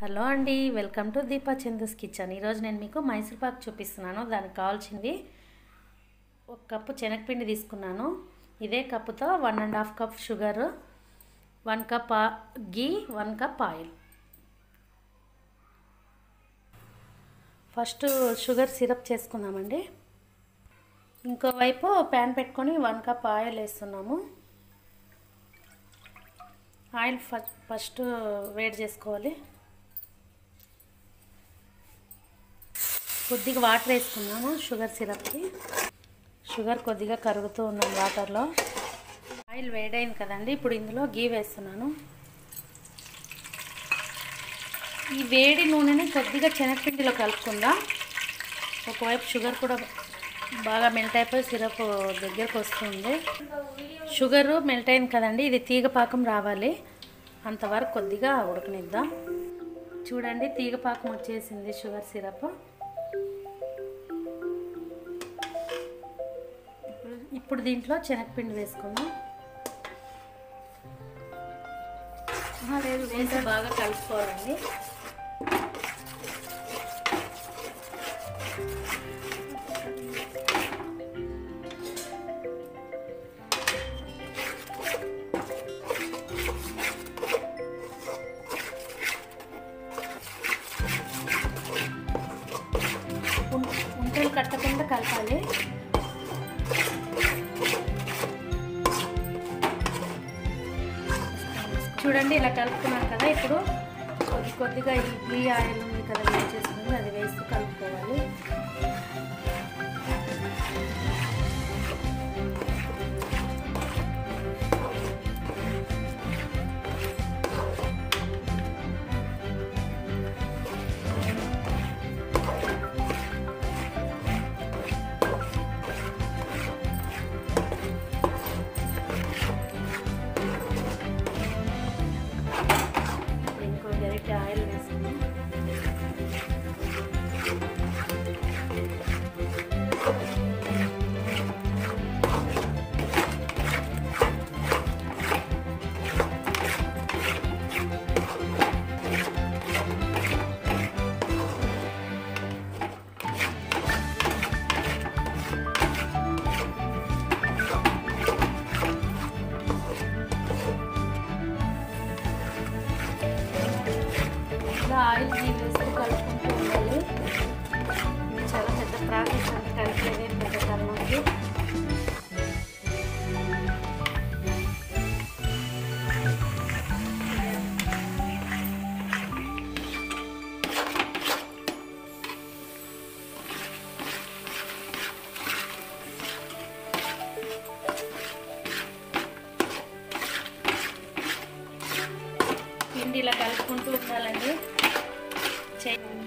hello అండి welcome to Deepa Chandu's kitchen ఈరోజు నేను మీకు మైసూర్ పాక్ చూపిస్తున్నాను దానికి కావాల్సినవి ఒక కప్పు శనగపిండి తీసుకున్నాను ఇదే కప్పుతో one and half cup sugar one cup ghee one cup oil first sugar syrup చేసుకుందామండి ఇంకోవైపు ప్యాన్ పెట్టుకొని వన్ కప్ ఆయిల్ వేస్తున్నాము ఆయిల్ ఫస్ట్ వేడి చేసుకోవాలి కొద్దిగా వాటర్ వేసుకున్నాము షుగర్ సిరప్కి షుగర్ కొద్దిగా కరుగుతూ ఉన్నాను వాటర్లో ఆయిల్ వేడైంది కదండి ఇప్పుడు ఇందులో గీ వేస్తున్నాను ఈ వేడి నూనెని కొద్దిగా శనగపిండిలో కలుపుకుందాం ఒకవైపు షుగర్ కూడా బాగా మెల్ట్ అయిపోయి సిరప్ దగ్గరకు వస్తుంది షుగరు మెల్ట్ అయింది కదండి ఇది తీగ పాకం రావాలి అంతవరకు కొద్దిగా ఉడకనిద్దాం చూడండి తీగ పాకం వచ్చేసింది షుగర్ సిరప్ ఇప్పుడు దీంట్లో శనగపిండి వేసుకుందాం లేదు వేసి బాగా కలుపుకోవాలండి ఉంటలు కట్టకుండా కలపాలి చూడండి ఇలా కలుపుకున్నాను కదా ఇప్పుడు కొద్ది కొద్దిగా ఇడ్లీ ఆయిల్ ఉంది కదా వేడి చేసుకుంది అది వేస్తూ కలుపుకోవాలి ఇంకో గరిటె ఆయిల్ వేసుకుని ఇలా ఆయిల్ గీ వేసుకుని కలుపుకుంటూ ఉండాలి ఇది చాలా పెద్ద ప్రాసెస్ అండి కలిపేదే పెద్ద కర్మకి పిండి ఇలా కలుపుకుంటూ ఉండాలండి చేయండి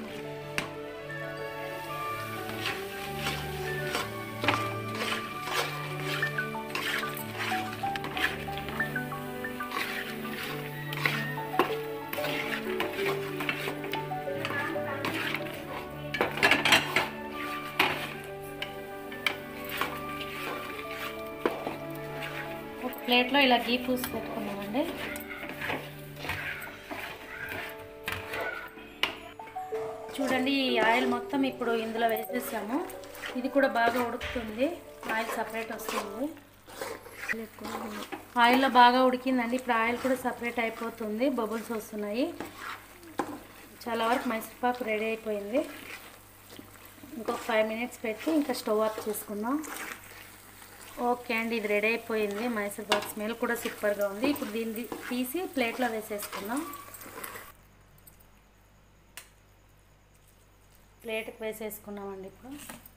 ఒక ప్లేట్లో ఇలా గీ పూసి పెట్టుకున్నామండి చూడండి ఈ ఆయిల్ మొత్తం ఇప్పుడు ఇందులో వేసేసాము ఇది కూడా బాగా ఉడుకుతుంది ఆయిల్ సపరేట్ వస్తుంది ఆయిల్లో బాగా ఉడికిందండి ఇప్పుడు ఆయిల్ కూడా సపరేట్ అయిపోతుంది బబుల్స్ వస్తున్నాయి చాలా వరకు మైసూర్పాకు రెడీ అయిపోయింది ఇంకొక ఫైవ్ మినిట్స్ పెట్టి ఇంకా స్టవ్ ఆఫ్ చేసుకుందాం ఓకే అండి ఇది రెడీ అయిపోయింది మైసూర్పాకు స్మెల్ కూడా సూపర్గా ఉంది ఇప్పుడు దీన్ని తీసి ప్లేట్లో వేసేసుకుందాం ప్లేట్కి వేసేసుకున్నామండి ఇప్పుడు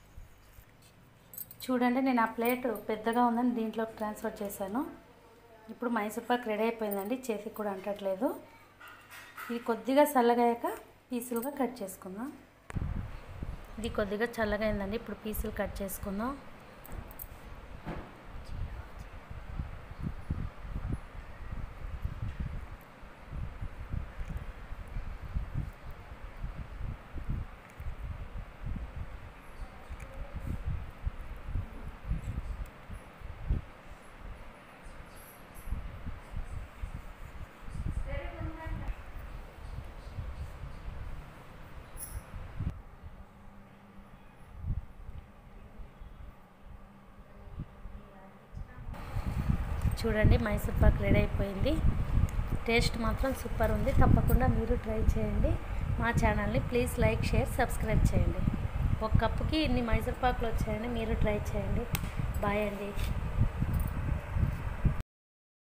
చూడండి నేను ఆ ప్లేట్ పెద్దగా ఉందని దీంట్లోకి ట్రాన్స్ఫర్ చేశాను ఇప్పుడు మైసూర్ పాక్ రెడీ అయిపోయిందండి చేతికి కూడా అంటట్లేదు ఇది కొద్దిగా చల్లగాయాక పీసులుగా కట్ చేసుకుందాం ఇది కొద్దిగా చల్లగా అయిందండి ఇప్పుడు పీసులు కట్ చేసుకుందాం చూడండి మైసూర్ పాక్ రెడీ అయిపోయింది టేస్ట్ మాత్రం సూపర్ ఉంది తప్పకుండా మీరు ట్రై చేయండి మా ఛానల్ని ప్లీజ్ లైక్ షేర్ సబ్స్క్రైబ్ చేయండి ఒక కప్పుకి ఇన్ని మైసూర్ పాకులు వచ్చాయని మీరు ట్రై చేయండి బాయ్ అండి